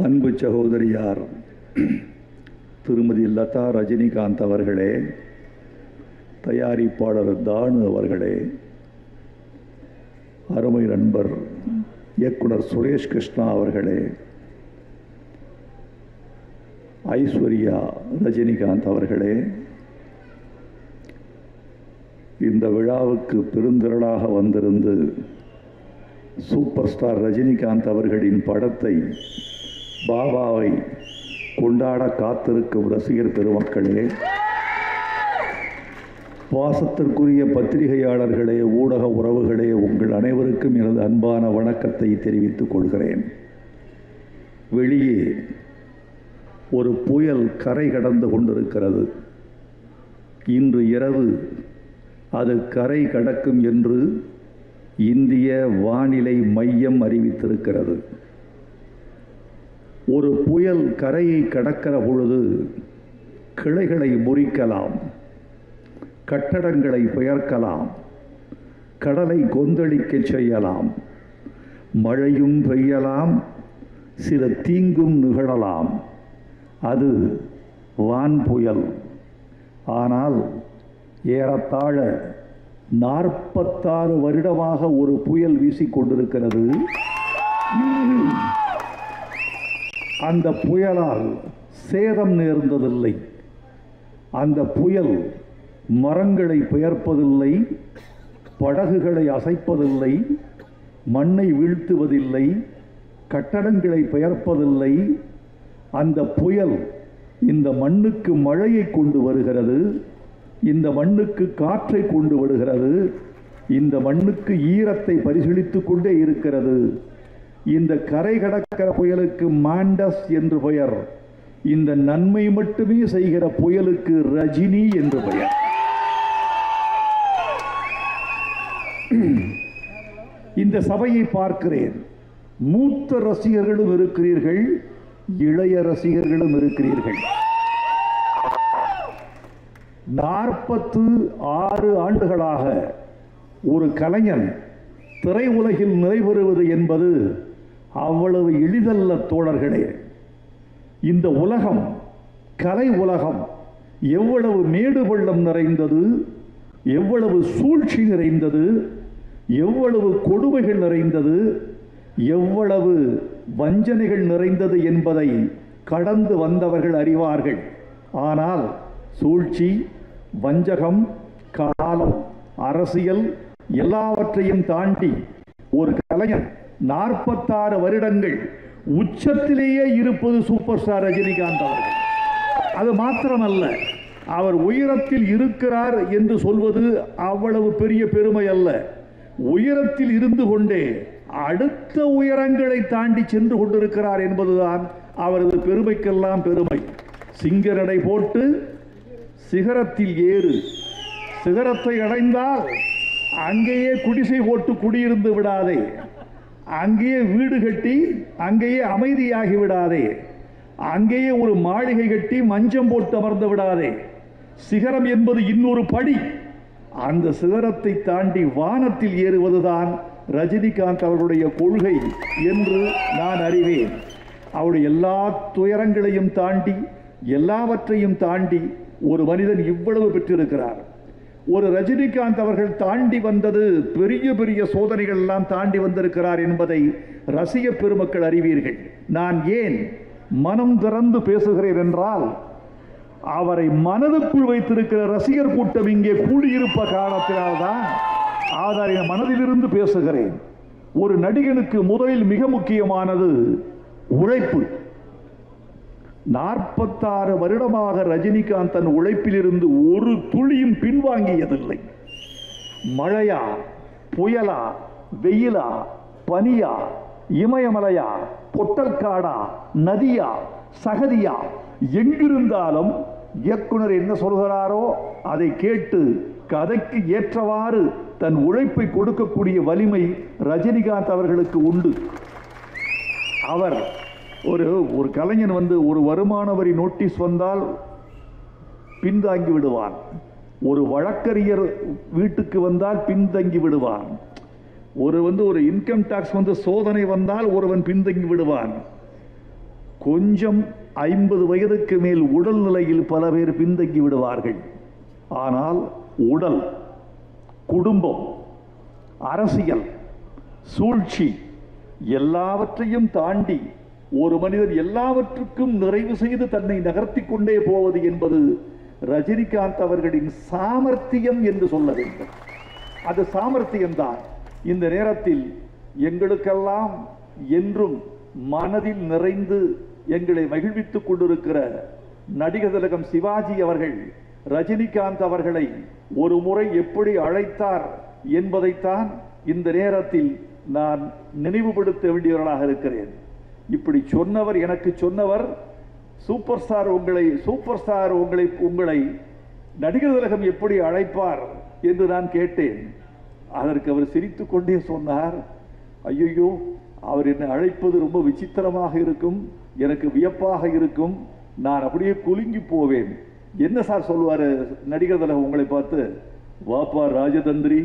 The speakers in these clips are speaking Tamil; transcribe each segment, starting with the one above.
அன்பு சகோதரியார் திருமதி லதா ரஜினிகாந்த் அவர்களே தயாரிப்பாளர் தானு அவர்களே அருமை நண்பர் இயக்குனர் சுரேஷ் கிருஷ்ணா அவர்களே ஐஸ்வர்யா ரஜினிகாந்த் அவர்களே இந்த விழாவுக்கு பெருந்திரளாக வந்திருந்து சூப்பர் ஸ்டார் ரஜினிகாந்த் அவர்களின் படத்தை பாபாவை கொண்டாட காத்திருக்கும் ரசிகர் பெருமக்களே பாசத்திற்குரிய பத்திரிகையாளர்களே ஊடக உறவுகளே உங்கள் அனைவருக்கும் எனது அன்பான வணக்கத்தை தெரிவித்துக் கொள்கிறேன் வெளியே ஒரு புயல் கரை கடந்து கொண்டிருக்கிறது இன்று இரவு அது கரை கடக்கும் என்று இந்திய வானிலை மையம் அறிவித்திருக்கிறது ஒரு புயல் கரையை கடக்கிற பொழுது கிளைகளை முறிக்கலாம் கட்டடங்களை பெயர்க்கலாம் கடலை கொந்தளிக்கச் செய்யலாம் மழையும் பெய்யலாம் சில தீங்கும் நிகழலாம் அது வான் புயல் ஆனால் ஏறத்தாழ நாற்பத்தாறு வருடமாக ஒரு புயல் வீசிக்கொண்டிருக்கிறது அந்த புயலால் சேதம் நேர்ந்ததில்லை அந்த புயல் மரங்களை பெயர்ப்பதில்லை படகுகளை அசைப்பதில்லை மண்ணை வீழ்த்துவதில்லை கட்டடங்களை பெயர்ப்பதில்லை அந்த புயல் இந்த மண்ணுக்கு மழையை கொண்டு வருகிறது இந்த மண்ணுக்கு காற்றை கொண்டு வருகிறது இந்த மண்ணுக்கு ஈரத்தை பரிசீலித்து கொண்டே இருக்கிறது இந்த கரை கடக்கிற புயலுக்கு மாண்டஸ் என்று பெயர் இந்த நன்மை மட்டுமே செய்கிற புயலுக்கு ரஜினி என்று பெயர் இந்த சபையை பார்க்கிறேன் மூத்த ரசிகர்களும் இருக்கிறீர்கள் இளைய ரசிகர்களும் இருக்கிறீர்கள் நாற்பத்து ஆறு ஆண்டுகளாக ஒரு கலைஞன் திரையுலகில் நிறைவேறுவது என்பது அவ்வளவு எளிதல்ல தோழர்களே இந்த உலகம் கலை உலகம் எவ்வளவு மேடு பள்ளம் நிறைந்தது எவ்வளவு சூழ்ச்சி நிறைந்தது எவ்வளவு கொடுமைகள் நிறைந்தது எவ்வளவு வஞ்சனைகள் நிறைந்தது என்பதை கடந்து வந்தவர்கள் அறிவார்கள் ஆனால் சூழ்ச்சி வஞ்சகம் காலம் அரசியல் எல்லாவற்றையும் தாண்டி ஒரு கலைஞன் நாற்பத்தாறு வருடங்கள் உச்சத்திலேயே இருப்பது சூப்பர் ஸ்டார் ரஜினிகாந்த் அவர்கள் அது மாத்திரமல்ல அவர் உயரத்தில் இருக்கிறார் என்று சொல்வது அவ்வளவு பெரிய பெருமை அல்ல உயரத்தில் இருந்து கொண்டே அடுத்த உயரங்களை தாண்டி சென்று கொண்டிருக்கிறார் என்பதுதான் அவரது பெருமைக்கெல்லாம் பெருமை சிங்க நடை போட்டு சிகரத்தில் ஏறு சிகரத்தை அடைந்தால் அங்கேயே குடிசை போட்டு குடியிருந்து விடாதே அங்கேயே வீடு கட்டி அங்கேயே அமைதியாகி விடாதே அங்கேயே ஒரு மாளிகை கட்டி மஞ்சம் போட்டு அமர்ந்து விடாதே சிகரம் என்பது இன்னொரு படி அந்த சிகரத்தை தாண்டி வானத்தில் ஏறுவதுதான் ரஜினிகாந்த் அவர்களுடைய கொள்கை என்று நான் அறிவேன் அவருடைய எல்லா துயரங்களையும் தாண்டி எல்லாவற்றையும் தாண்டி ஒரு மனிதன் இவ்வளவு பெற்றிருக்கிறார் ஒரு ரஜினிகாந்த் அவர்கள் தாண்டி வந்தது பெரிய பெரிய சோதனைகள் எல்லாம் தாண்டி வந்திருக்கிறார் என்பதை ரசிக பெருமக்கள் அறிவீர்கள் நான் ஏன் மனம் திறந்து பேசுகிறேன் என்றால் அவரை மனதுக்குள் வைத்திருக்கிற ரசிகர் கூட்டம் இங்கே கூடியிருப்ப காரணத்தினால்தான் ஆதார மனதிலிருந்து பேசுகிறேன் ஒரு நடிகனுக்கு முதலில் மிக முக்கியமானது உழைப்பு நாற்பத்தாறு வருடமாக ரஜினிகாந்த் தன் உழைப்பிலிருந்து ஒரு துளியும் பின்வாங்கியதில்லை மழையா புயலா வெயிலா பனியா இமயமலையா பொட்டல்காடா நதியா சகதியா எங்கிருந்தாலும் இயக்குனர் என்ன சொல்கிறாரோ அதை கேட்டு கதைக்கு ஏற்றவாறு தன் உழைப்பை கொடுக்கக்கூடிய வலிமை ரஜினிகாந்த் அவர்களுக்கு உண்டு அவர் ஒரு ஒரு கலைஞன் வந்து ஒரு வருமான வரி நோட்டீஸ் வந்தால் பின்தாங்கி விடுவான் ஒரு வழக்கறிஞர் வீட்டுக்கு வந்தால் பின்தங்கி விடுவான் ஒரு வந்து ஒரு இன்கம் டாக்ஸ் வந்து சோதனை வந்தால் ஒருவன் பின்தங்கி விடுவான் கொஞ்சம் ஐம்பது வயதுக்கு மேல் உடல் நிலையில் பல பேர் பின்தங்கி விடுவார்கள் ஆனால் உடல் குடும்பம் அரசியல் சூழ்ச்சி எல்லாவற்றையும் தாண்டி ஒரு மனிதன் எல்லாவற்றுக்கும் நிறைவு செய்து தன்னை நகர்த்தி கொண்டே போவது என்பது ரஜினிகாந்த் அவர்களின் சாமர்த்தியம் என்று சொல்ல வேண்டும் அது சாமர்த்தியம்தான் இந்த நேரத்தில் எங்களுக்கெல்லாம் என்றும் மனதில் நிறைந்து எங்களை மகிழ்வித்துக் கொண்டிருக்கிற நடிகர் திலகம் சிவாஜி அவர்கள் ரஜினிகாந்த் அவர்களை ஒரு முறை எப்படி அழைத்தார் என்பதைத்தான் இந்த நேரத்தில் நான் நினைவுபடுத்த வேண்டியவர்களாக இருக்கிறேன் இப்படி சொன்னவர் எனக்கு சொன்னவர் சூப்பர் ஸ்டார் உங்களை சூப்பர் ஸ்டார் உங்களை உங்களை நடிகர் திலகம் எப்படி அழைப்பார் என்று நான் கேட்டேன் அதற்கு அவர் சிரித்துக் கொண்டே சொன்னார் ஐயோ அவர் என்னை அழைப்பது ரொம்ப விசித்திரமாக இருக்கும் எனக்கு வியப்பாக இருக்கும் நான் அப்படியே குலுங்கி போவேன் என்ன சார் சொல்லுவார் நடிகர் திலகம் உங்களை பார்த்து வாப்பா ராஜதந்திரி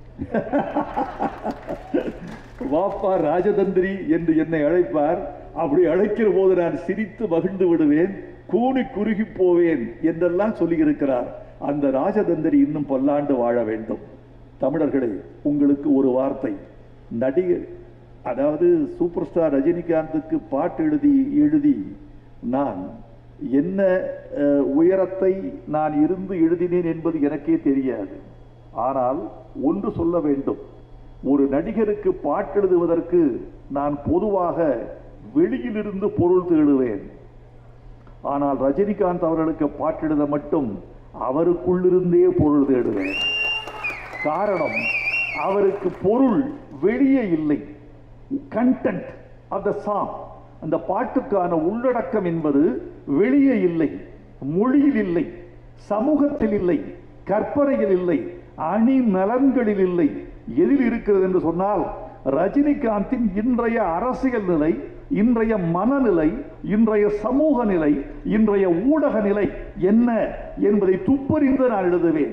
வாப்பா ராஜதந்திரி என்று என்னை அழைப்பார் அப்படி அழைக்கிற போது நான் சிரித்து மகிழ்ந்து விடுவேன் கூனி குறுகி போவேன் என்றெல்லாம் சொல்லியிருக்கிறார் அந்த ராஜதந்திரி இன்னும் பல்லாண்டு வாழ வேண்டும் தமிழர்களே உங்களுக்கு ஒரு வார்த்தை நடிகர் அதாவது சூப்பர் ஸ்டார் ரஜினிகாந்துக்கு பாட்டு எழுதி எழுதி நான் என்ன அஹ், உயரத்தை நான் இருந்து எழுதினேன் என்பது எனக்கே தெரியாது ஆனால் ஒன்று சொல்ல வேண்டும் ஒரு நடிகருக்கு பாட்டெழுதுவதற்கு நான் பொதுவாக வெளியிலிருந்து பொருள் தேடுவேன் ஆனால் ரஜினிகாந்த் அவர்களுக்கு பாட்டெழுத மட்டும் அவருக்குள்ளிருந்தே பொருள் தேடுவேன் காரணம் அவருக்கு பொருள் வெளியே இல்லை கண்டென்ட் ஆஃப் த சாங் அந்த பாட்டுக்கான உள்ளடக்கம் என்பது வெளியே இல்லை மொழியில் இல்லை சமூகத்தில் இல்லை கற்பனையில் இல்லை அணி நலன்களில் இல்லை எதில் இருக்கிறது என்று சொன்னால் ரஜினிகாந்தின் இன்றைய அரசியல் நிலை இன்றைய மனநிலை இன்றைய சமூக நிலை இன்றைய ஊடக நிலை என்ன என்பதை துப்பறிந்து நான் எழுதுவேன்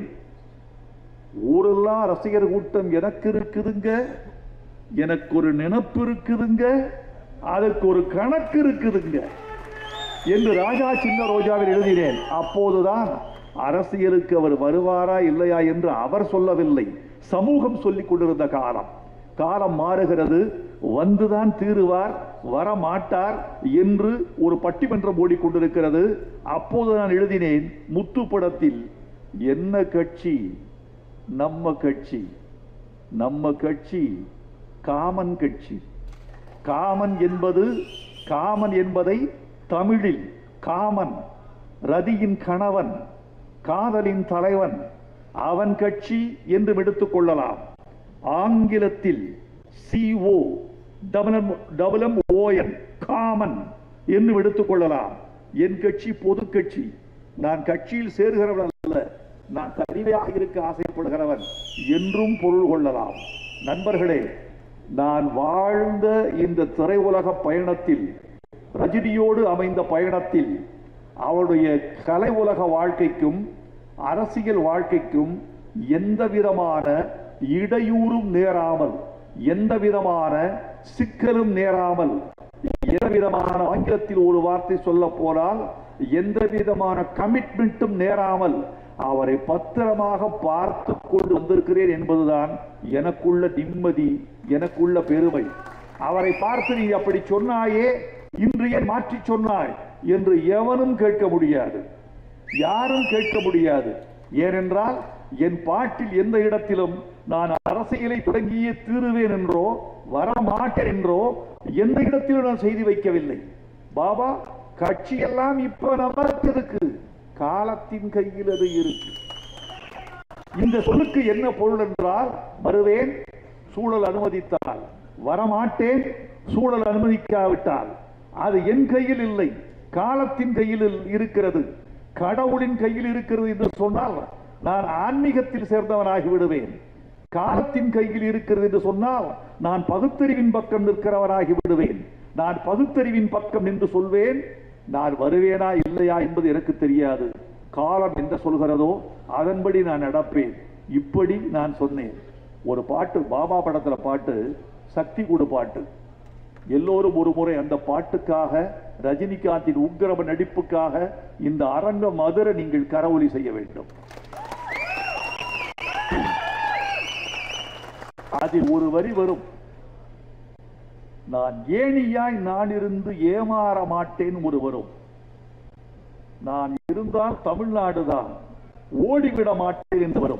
ஊரெல்லாம் ரசிகர் கூட்டம் எனக்கு இருக்குதுங்க எனக்கு ஒரு நினப்பு இருக்குதுங்க அதுக்கு ஒரு கணக்கு இருக்குதுங்க என்று ராஜா சின்ன ரோஜாவில் எழுதினேன் அப்போதுதான் அரசியலுக்கு அவர் வருவாரா இல்லையா என்று அவர் சொல்லவில்லை சமூகம் சொல்லிக் கொண்டிருந்த காலம் காலம் மாறுகிறது வந்துதான் தீருவார் வர மாட்டார் என்று ஒரு பட்டிமன்றம் ஓடிக்கொண்டிருக்கிறது அப்போது நான் எழுதினேன் முத்து படத்தில் என்ன கட்சி நம்ம கட்சி நம்ம கட்சி காமன் கட்சி காமன் என்பது காமன் என்பதை தமிழில் காமன் ரதியின் கணவன் காதலின் தலைவன் அவன் கட்சி என்று எடுத்துக் கொள்ளலாம் ஆங்கிலத்தில் சிஓ டபுளம் ஓஎன் காமன் என்று எடுத்துக் கொள்ளலாம் என் கட்சி பொது கட்சி நான் கட்சியில் சேர்கிறவன் அல்ல நான் தனிமையாக இருக்க ஆசைப்படுகிறவன் என்றும் பொருள் கொள்ளலாம் நண்பர்களே நான் வாழ்ந்த இந்த திரையுலக பயணத்தில் ரஜினியோடு அமைந்த பயணத்தில் அவருடைய கலை உலக வாழ்க்கைக்கும் அரசியல் வாழ்க்கைக்கும் எந்த விதமான இடையூறும் நேராமல் எந்த விதமான சிக்கலும் நேராமல் எந்த விதமான ஆங்கிலத்தில் ஒரு வார்த்தை சொல்ல போனால் எந்த விதமான கமிட்மெண்ட்டும் நேராமல் அவரை பத்திரமாக பார்த்து கொண்டு வந்திருக்கிறேன் என்பதுதான் எனக்குள்ள நிம்மதி எனக்குள்ள பெருமை அவரை பார்த்து நீ அப்படி சொன்னாயே இன்று ஏன் மாற்றி சொன்னாய் என்று எவனும் கேட்க முடியாது யாரும் கேட்க முடியாது ஏனென்றால் என் பாட்டில் எந்த இடத்திலும் நான் அரசியலை தொடங்கியே தீருவேன் என்றோ வரமாட்டேன் என்றோ எந்த இடத்திலும் நான் செய்தி வைக்கவில்லை பாபா கட்சியெல்லாம் இப்ப நமக்கு இருக்கு காலத்தின் கையில் அது இருக்கு இந்த சொல்லுக்கு என்ன பொருள் என்றால் வருவேன் சூழல் அனுமதித்தால் வரமாட்டேன் சூழல் அனுமதிக்காவிட்டால் அது என் கையில் இல்லை காலத்தின் கையில் இருக்கிறது கடவுளின் கையில் இருக்கிறது என்று சொன்னால் நான் ஆன்மீகத்தில் சேர்ந்தவனாகி விடுவேன் காலத்தின் கையில் இருக்கிறது என்று சொன்னால் நான் பகுத்தறிவின் பக்கம் நிற்கிறவனாகி விடுவேன் நான் பகுத்தறிவின் பக்கம் நின்று சொல்வேன் நான் வருவேனா இல்லையா என்பது எனக்கு தெரியாது காலம் என்ன சொல்கிறதோ அதன்படி நான் நடப்பேன் இப்படி நான் சொன்னேன் ஒரு பாட்டு பாபா படத்துல பாட்டு சக்தி கூடு பாட்டு எல்லோரும் ஒரு முறை அந்த பாட்டுக்காக ரஜினிகாந்தின் உக்கிரம நடிப்புக்காக இந்த அரங்க மதுரை நீங்கள் கரவொலி செய்ய வேண்டும் அதில் ஒரு வரி வரும் நான் ஏணியாய் நான் இருந்து ஏமாற மாட்டேன் ஒரு வரும் நான் இருந்தால் தமிழ்நாடு தான் ஓடிவிட மாட்டேன் என்று வரும்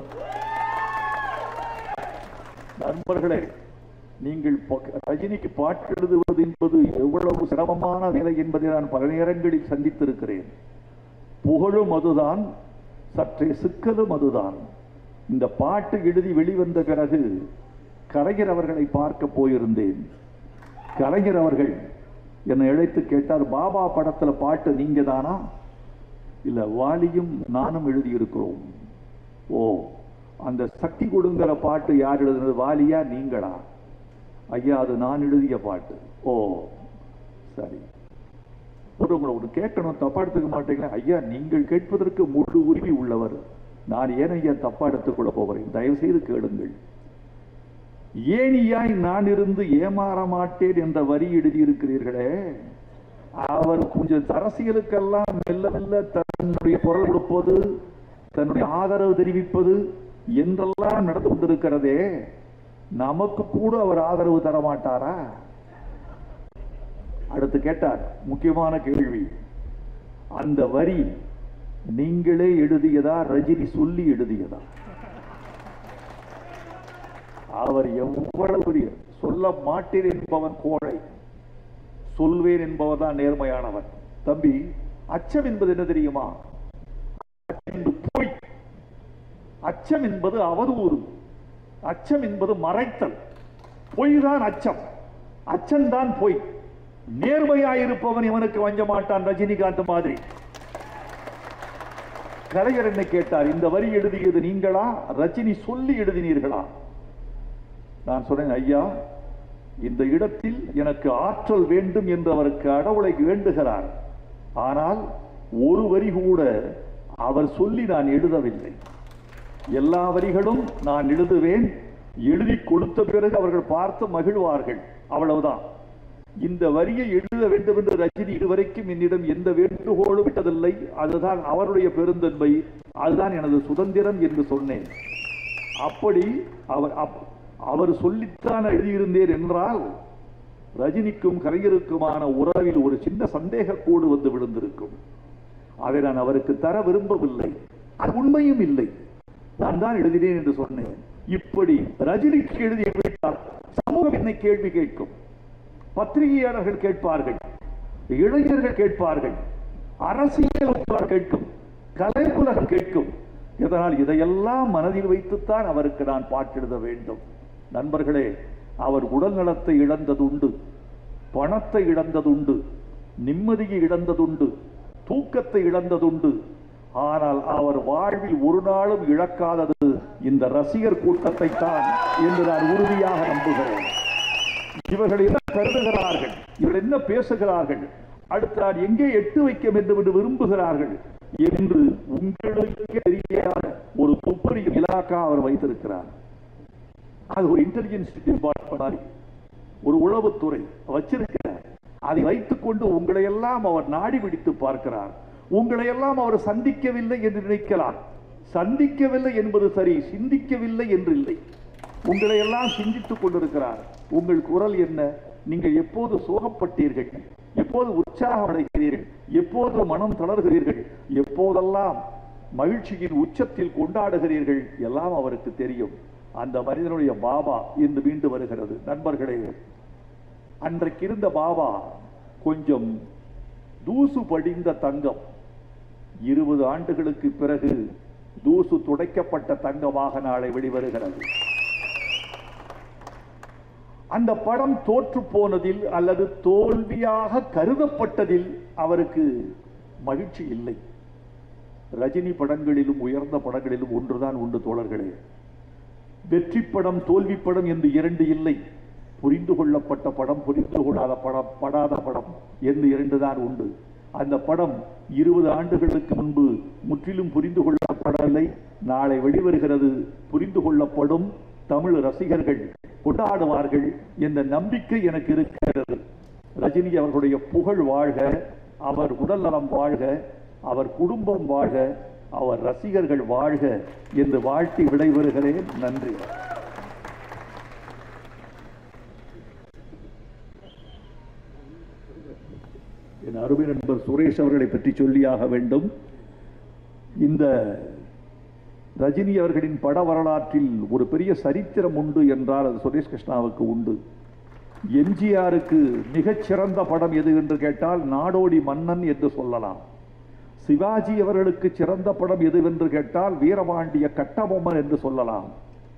நண்பர்களே நீங்கள் ப- ரஜினிக்கு பாட்டு எழுதுவது என்பது எவ்வளவு சிரமமான வேலை என்பதை நான் பல நேரங்களில் சந்தித்திருக்கிறேன் புகழும் அதுதான் சற்றே சிக்கலும் அதுதான் இந்த பாட்டு எழுதி வெளிவந்த பிறகு கலைஞர் அவர்களை பார்க்க போயிருந்தேன் கலைஞர் அவர்கள் என்னை அழைத்து கேட்டார் பாபா படத்துல பாட்டு நீங்க தானா இல்ல வாலியும் நானும் எழுதியிருக்கிறோம் ஓ அந்த சக்தி கொடுங்கிற பாட்டு யார் எழுதுனது வாலியா நீங்களா ஐயா அது நான் எழுதிய பாட்டு ஓ சரி ஒரு உங்களை ஒன்று கேட்கணும் தப்பா எடுத்துக்க மாட்டீங்களா ஐயா நீங்கள் கேட்பதற்கு முழு உரிமை உள்ளவர் நான் ஏன் ஐயா தப்பா எடுத்துக்கொள்ள போகிறேன் தயவு செய்து கேளுங்கள் ஏனியாய் நான் இருந்து ஏமாற மாட்டேன் என்ற வரி எழுதியிருக்கிறீர்களே அவர் கொஞ்சம் அரசியலுக்கெல்லாம் மெல்ல மெல்ல தன்னுடைய குரல் கொடுப்பது தன்னுடைய ஆதரவு தெரிவிப்பது என்றெல்லாம் நடந்து கொண்டிருக்கிறதே நமக்கு கூட அவர் ஆதரவு தர மாட்டாரா அடுத்து கேட்டார் முக்கியமான கேள்வி அந்த வரி நீங்களே எழுதியதா ரஜினி சொல்லி எழுதியதா அவர் எவ்வளவு பெரிய சொல்ல மாட்டேன் என்பவன் கோழை சொல்வேன் என்பவர் தான் நேர்மையானவன் தம்பி அச்சம் என்பது என்ன தெரியுமா அச்சம் என்பது பொய் அச்சம் என்பது அவதூறு அச்சம் என்பது மறைத்தல் பொய் தான் அச்சம் அச்சம்தான் பொய் நேர்மையாயிருப்பவன் இவனுக்கு வஞ்ச மாட்டான் ரஜினிகாந்த் மாதிரி கலைஞர் என்ன கேட்டார் இந்த வரி எழுதியது நீங்களா ரஜினி சொல்லி எழுதினீர்களா நான் சொன்னேன் ஐயா இந்த இடத்தில் எனக்கு ஆற்றல் வேண்டும் என்று அவருக்கு கடவுளை வேண்டுகிறார் ஆனால் ஒரு வரி கூட அவர் சொல்லி நான் எழுதவில்லை எல்லா வரிகளும் நான் எழுதுவேன் எழுதி கொடுத்த பிறகு அவர்கள் பார்த்து மகிழ்வார்கள் அவ்வளவுதான் இந்த வரியை எழுத வேண்டும் என்று ரஜினி இதுவரைக்கும் என்னிடம் எந்த வேண்டுகோளும் விட்டதில்லை அதுதான் அவருடைய பெருந்தன்மை அதுதான் எனது சுதந்திரம் என்று சொன்னேன் அப்படி அவர் அப்- அவர் சொல்லித்தான் எழுதியிருந்தேன் என்றால் ரஜினிக்கும் கலைஞருக்குமான உறவில் ஒரு சின்ன சந்தேக கூடு வந்து விழுந்திருக்கும் அதை நான் அவருக்கு தர விரும்பவில்லை அது உண்மையும் இல்லை நான் தான் எழுதினேன் என்று சொன்னேன் இப்படி ரஜினிக்கு எழுதி வைத்தால் சமூகம் என்னை கேள்வி கேட்கும் பத்திரிகையாளர்கள் கேட்பார்கள் இளைஞர்கள் கேட்பார்கள் அரசியல் உலகம் கேட்கும் கலைப்புலகம் கேட்கும் இதனால் இதையெல்லாம் மனதில் வைத்துத்தான் அவருக்கு நான் பாட்டெழுத வேண்டும் நண்பர்களே அவர் உடல் நலத்தை இழந்ததுண்டு பணத்தை இழந்ததுண்டு நிம்மதியை இழந்ததுண்டு தூக்கத்தை இழந்ததுண்டு ஆனால் அவர் வாழ்வில் ஒரு நாளும் இழக்காதது இந்த ரசிகர் கூட்டத்தை தான் என்று நான் உறுதியாக நம்புகிறேன் இவர்கள் என்ன கருதுகிறார்கள் இவர்கள் என்ன பேசுகிறார்கள் அடுத்து நான் எங்கே எட்டு வைக்க வேண்டும் என்று விரும்புகிறார்கள் என்று உங்களுக்கு தெரியாத ஒரு துப்பறியும் இலாக்கா அவர் வைத்திருக்கிறார் அது ஒரு இன்டெலிஜென்ஸ் டிபார்ட்மெண்ட் ஒரு உளவுத்துறை வச்சிருக்கிறார் அதை வைத்துக்கொண்டு உங்களை எல்லாம் அவர் நாடி பிடித்து பார்க்கிறார் உங்களை எல்லாம் அவர் சந்திக்கவில்லை என்று நினைக்கலாம் சந்திக்கவில்லை என்பது சரி சிந்திக்கவில்லை என்று இல்லை உங்களை எல்லாம் சிந்தித்துக் கொண்டிருக்கிறார் உங்கள் குரல் என்ன நீங்கள் எப்போது சோகப்பட்டீர்கள் எப்போது உற்சாகம் அடைகிறீர்கள் எப்போது மனம் தளர்கிறீர்கள் எப்போதெல்லாம் மகிழ்ச்சியின் உச்சத்தில் கொண்டாடுகிறீர்கள் எல்லாம் அவருக்கு தெரியும் அந்த மனிதனுடைய பாபா இன்று மீண்டு வருகிறது நண்பர்களே அன்றைக்கு இருந்த பாபா கொஞ்சம் தூசு படிந்த தங்கம் இருபது ஆண்டுகளுக்கு பிறகு தூசு துடைக்கப்பட்ட தங்கமாக நாளை வெளிவருகிறது அந்த படம் தோற்று போனதில் அல்லது தோல்வியாக கருதப்பட்டதில் அவருக்கு மகிழ்ச்சி இல்லை ரஜினி படங்களிலும் உயர்ந்த படங்களிலும் ஒன்றுதான் உண்டு தோழர்களே வெற்றி படம் தோல்வி படம் என்று இரண்டு இல்லை புரிந்து கொள்ளப்பட்ட படம் புரிந்து கொள்ளாத படம் படாத படம் என்று இரண்டு தான் உண்டு அந்த படம் இருபது ஆண்டுகளுக்கு முன்பு முற்றிலும் புரிந்து கொள்ளப்படவில்லை நாளை வெளிவருகிறது புரிந்து கொள்ளப்படும் தமிழ் ரசிகர்கள் கொண்டாடுவார்கள் என்ற நம்பிக்கை எனக்கு இருக்கிறது ரஜினி அவர்களுடைய புகழ் வாழ்க அவர் உடல்நலம் வாழ்க அவர் குடும்பம் வாழ்க அவர் ரசிகர்கள் வாழ்க என்று வாழ்த்தி விடைபெறுகிறேன் நன்றி என் அருமை நண்பர் சுரேஷ் அவர்களை பற்றி சொல்லியாக வேண்டும் இந்த ரஜினி அவர்களின் பட வரலாற்றில் ஒரு பெரிய சரித்திரம் உண்டு என்றால் அது சுரேஷ் கிருஷ்ணாவுக்கு உண்டு எம்ஜிஆருக்கு மிகச்சிறந்த படம் எது என்று கேட்டால் நாடோடி மன்னன் என்று சொல்லலாம் சிவாஜி அவர்களுக்கு சிறந்த படம் எதுவென்று கேட்டால் வீரபாண்டிய கட்டபொம்மன் என்று சொல்லலாம்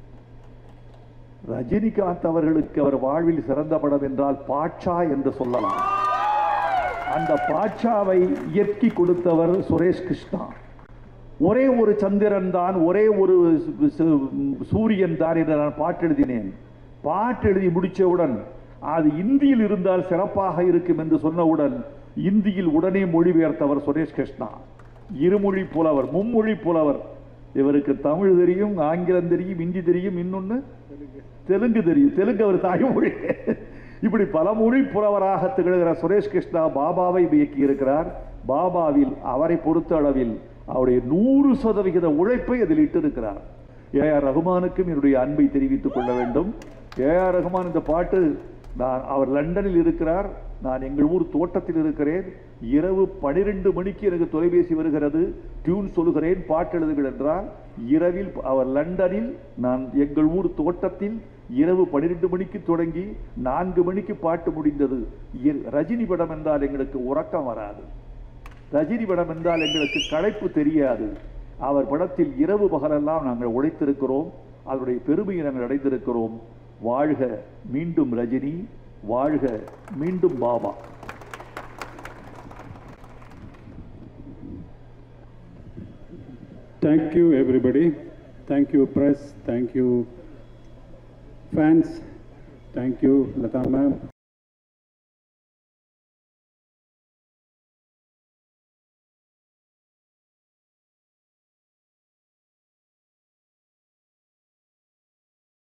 ரஜினிகாந்த் அவர்களுக்கு அவர் வாழ்வில் சிறந்த படம் என்றால் பாட்சா என்று சொல்லலாம் அந்த பாட்சாவை இயக்கி கொடுத்தவர் சுரேஷ் கிருஷ்ணா ஒரே ஒரு சந்திரன் தான் ஒரே ஒரு சு- சு- சூரியன் தான் என்று நான் பாட்டு எழுதினேன் பாட்டு எழுதி முடித்தவுடன் அது இந்தியில் இருந்தால் சிறப்பாக இருக்கும் என்று சொன்னவுடன் இந்தியில் உடனே மொழிபெயர்த்தவர் சுரேஷ் கிருஷ்ணா இருமொழி புலவர் மும்மொழி புலவர் இவருக்கு தமிழ் தெரியும் ஆங்கிலம் தெரியும் இந்தி தெரியும் இன்னொன்னு தெலுங்கு தெரியும் தெலுங்கு அவர் தாய்மொழி இப்படி பல மொழி புலவராக திகழ்கிற சுரேஷ் கிருஷ்ணா பாபாவை இயக்கி இருக்கிறார் பாபாவில் அவரை பொறுத்த அளவில் அவருடைய நூறு சதவிகித உழைப்பை அதில் இட்டிருக்கிறார் ஏ ஆர் ரகுமானுக்கும் என்னுடைய அன்பை தெரிவித்துக் கொள்ள வேண்டும் ஏ ஆர் ரகுமான் இந்த பாட்டு நான் அவர் லண்டனில் இருக்கிறார் நான் எங்கள் ஊர் தோட்டத்தில் இருக்கிறேன் இரவு பனிரெண்டு மணிக்கு எனக்கு தொலைபேசி வருகிறது டியூன் சொல்லுகிறேன் பாட்டு எழுதுங்கள் என்றால் இரவில் அவர் லண்டனில் நான் எங்கள் ஊர் தோட்டத்தில் இரவு பனிரெண்டு மணிக்கு தொடங்கி நான்கு மணிக்கு பாட்டு முடிந்தது இ- ரஜினி படம் என்றால் எங்களுக்கு உறக்கம் வராது ரஜினி படம் என்றால் எங்களுக்கு களைப்பு தெரியாது அவர் படத்தில் இரவு பகலெல்லாம் நாங்கள் உழைத்திருக்கிறோம் அவருடைய பெருமையை நாங்கள் அடைந்திருக்கிறோம் வாழ்க மீண்டும் ரஜினி வாழ்க மீண்டும் Baba Thank you, everybody. Thank you, press. Thank you, fans. Thank you, Lata ma'am.